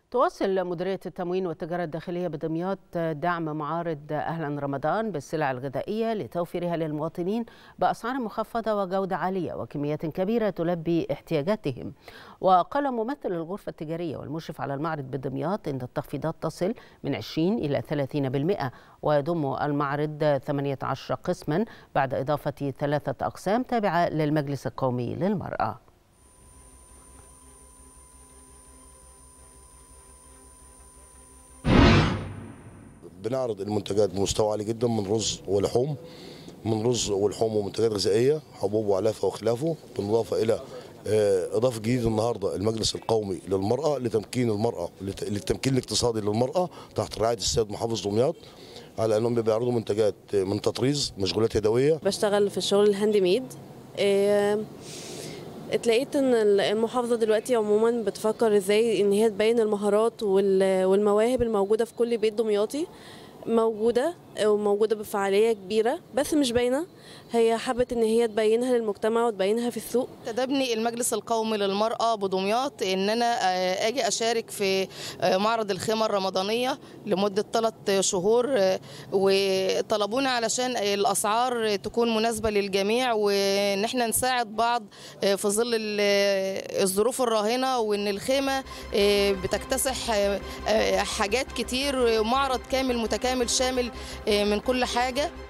تواصل مديرية التموين والتجارة الداخلية بدمياط دعم معارض أهلا رمضان بالسلع الغذائية لتوفيرها للمواطنين بأسعار مخفضة وجودة عالية وكميات كبيرة تلبي احتياجاتهم وقال ممثل الغرفة التجارية والمشرف على المعرض بدمياط إن التخفيضات تصل من 20 إلى 30% ويضم المعرض 18 قسما بعد إضافة ثلاثة أقسام تابعة للمجلس القومي للمرأة بنعرض المنتجات بمستوى عالي جدا من رز ولحوم من رز ولحوم ومنتجات غذائيه حبوب وعلافه وخلافه بالاضافه الى اضافه جديده النهارده المجلس القومي للمراه لتمكين المراه للتمكين الاقتصادي للمراه تحت رعايه السيد محافظ دمياط على انهم بيعرضوا منتجات من تطريز مشغولات يدويه بشتغل في الشغل الهاند ميد اتلاقيت ان المحافظه دلوقتي عموما بتفكر ازاي ان هي تبين المهارات والمواهب الموجوده في كل بيت دمياطي موجوده وموجوده بفعاليه كبيره بس مش باينه هي حبت ان هي تبينها للمجتمع وتبينها في السوق تدبني المجلس القومي للمراه بدمياط ان انا اجي اشارك في معرض الخيمه الرمضانيه لمده ثلاث شهور وطلبونا علشان الاسعار تكون مناسبه للجميع وان احنا نساعد بعض في ظل الظروف الراهنه وان الخيمه بتكتسح حاجات كتير معرض كامل متكامل شامل من كل حاجه